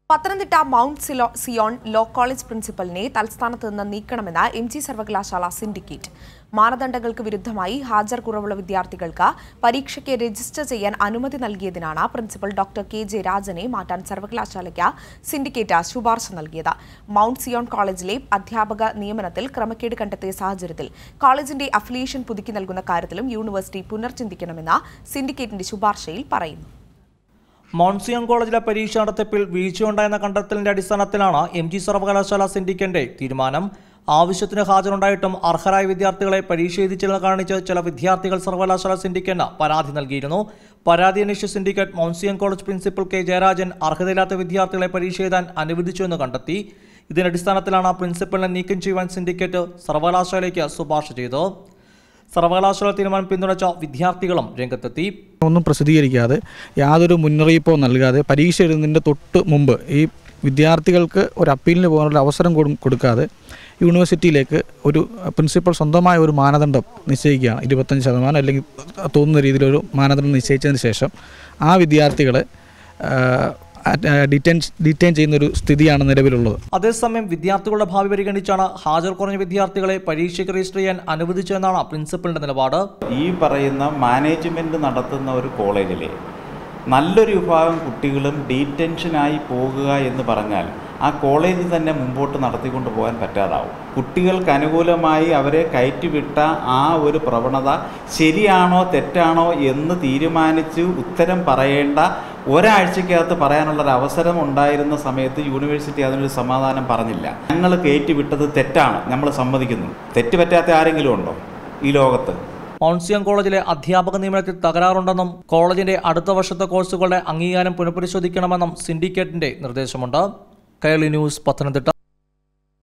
Pathanamthitta mount സിലോ Zion law college പ്രിൻസിപ്പലിനെ തൽസ്ഥാനത്ത് നിന്ന് നീക്കണമെന്ന് എം ജി സർവകലാശാല സിൻഡിക്കേറ്റ് മാനദണ്ഡങ്ങൾക്ക് വിരുദ്ധമായി ഹാജർ കുറവുള്ള വിദ്യാർത്ഥികൾക്ക് പരീക്ഷയ്ക്ക് രജിസ്റ്റർ ചെയ്യാൻ അനുമതി നൽകിയതിനാണ് പ്രിൻസിപ്പൽ ഡോക്ടർ കെ ജെ രാജനെ മാറ്റാൻ സർവകലാശാലയ്ക്ക് സിൻഡിക്കേറ്റ് ശുപാർശ നൽകിയത് മൗണ്ട് സിയോൺ കോളേജിലെ അധ്യാപക നിയമനത്തിൽ ക്രമക്കേട് കണ്ടെത്തിയ സാഹചര്യത്തിൽ കോളേജിന്റെ അഫിലിയേഷൻ പുതുക്കി നൽകുന്ന കാര്യത്തിലും യൂണിവേഴ്സിറ്റി പുനർചിന്തിക്കണമെന്ന് സിൻഡിക്കേറ്റിന്റെ ശുപാർശയിൽ പറയുന്നു മോൺസിയോൺ കോളേജിലെ പരീക്ഷ നടത്തിപ്പിൽ വീഴ്ചയുണ്ടായെന്ന കണ്ടെത്തലിന്റെ അടിസ്ഥാനത്തിലാണ് എം ജി സർവകലാശാല സിൻഡിക്കേറ്റിന്റെ തീരുമാനം ആവശ്യത്തിന് ഹാജരുണ്ടായിട്ടും അർഹരായ വിദ്യാർത്ഥികളെ പരീക്ഷ എഴുതിച്ചില്ലെന്ന് കാണിച്ച് ചില വിദ്യാർത്ഥികൾ സർവകലാശാല സിൻഡിക്കേറ്റിന് പരാതി നൽകിയിരുന്നു പരാതി അന്വേഷിച്ച syndicate mount Zion college principal K Jayarajan അർഹതയില്ലാത്ത വിദ്യാർത്ഥികളെ പരീക്ഷ എഴുതാൻ അനുവദിച്ചുവെന്ന് കണ്ടെത്തി ഇതിന്റെ അടിസ്ഥാനത്തിലാണ് പ്രിൻസിപ്പലിനെ നീക്കം ചെയ്യുവാൻ സിൻഡിക്കേറ്റ് സർവകലാശാലയ്ക്ക് ശുപാർശ ചെയ്തത് സർവകലാശാല തീരുമാനം പിന്തുണച്ച വിദ്യാർത്ഥികളും രംഗത്തെത്തി ഒന്നും പ്രസിദ്ധീകരിക്കാതെ യാതൊരു മുന്നറിയിപ്പോ നൽകാതെ പരീക്ഷ എഴുതുന്നതിൻ്റെ തൊട്ട് മുമ്പ് ഈ വിദ്യാർത്ഥികൾക്ക് ഒരു അപ്പീലിന് പോകാനുള്ള അവസരം കൊടു- കൊടുക്കാതെ യൂണിവേഴ്സിറ്റിയിലേക്ക് ഒരു പ്രിൻസിപ്പൽ സ്വന്തമായ ഒരു മാനദണ്ഡം നിശ്ചയിക്കുകയാണ് ഇരുപത്തഞ്ച് ശതമാനം അല്ലെങ്കിൽ തോന്നുന്ന രീതിയിലൊരു മാനദണ്ഡം നിശ്ചയിച്ചതിന് ശേഷം ആ വിദ്യാർത്ഥികളെ ഡിറ്റൈൻ ഡിറ്റൈൻ ചെയ്യുന്നൊരു സ്ഥിതിയാണ് നിലവിലുള്ളത് അതേസമയം വിദ്യാർത്ഥികളുടെ ഭാവി പരിഗണിച്ചാണ് ഹാജർ കുറഞ്ഞ വിദ്യാർത്ഥികളെ പരീക്ഷയ്ക്ക് രജിസ്റ്റർ ചെയ്യാൻ അനുവദിച്ചതെന്നാണ് പ്രിൻസിപ്പലിന്റെ നിലപാട് ഈ പറയുന്ന മാനേജ്മെൻറ്റ് നടത്തുന്ന ഒരു കോളേജിലെ നല്ലൊരു വിഭാഗം കുട്ടികളും ഡീറ്റൻഷനായി പോകുക എന്ന് പറഞ്ഞാൽ ആ കോളേജ് തന്നെ മുമ്പോട്ട് നടത്തിക്കൊണ്ട് പോകാൻ പറ്റാതാവും കുട്ടികൾക്ക് അനുകൂലമായി അവരെ കയറ്റിവിട്ട ആ ഒരു പ്രവണത ശരിയാണോ തെറ്റാണോ എന്ന് തീരുമാനിച്ച് ഉത്തരം പറയേണ്ട ഒരാഴ്ചക്കകത്ത് പറയാനുള്ളൊരു അവസരം ഉണ്ടായിരുന്ന സമയത്ത് യൂണിവേഴ്സിറ്റി അതിനൊരു സമാധാനം പറഞ്ഞില്ല ഞങ്ങൾ കയറ്റിവിട്ടത് തെറ്റാണ് നമ്മൾ സമ്മതിക്കുന്നു തെറ്റ് പറ്റാത്ത ആരെങ്കിലും ഉണ്ടോ ഈ ലോകത്ത് മോൺസിയം കോളേജിലെ അധ്യാപക നിയമനത്തിൽ തകരാറുണ്ടെന്നും കോളേജിന്റെ അടുത്ത വർഷത്തെ കോഴ്സുകളുടെ അംഗീകാരം പുനഃപരിശോധിക്കണമെന്നും സിൻഡിക്കേറ്റിന്റെ നിർദ്ദേശമുണ്ട് കൈരളി ന്യൂസ് പത്തനംതിട്ട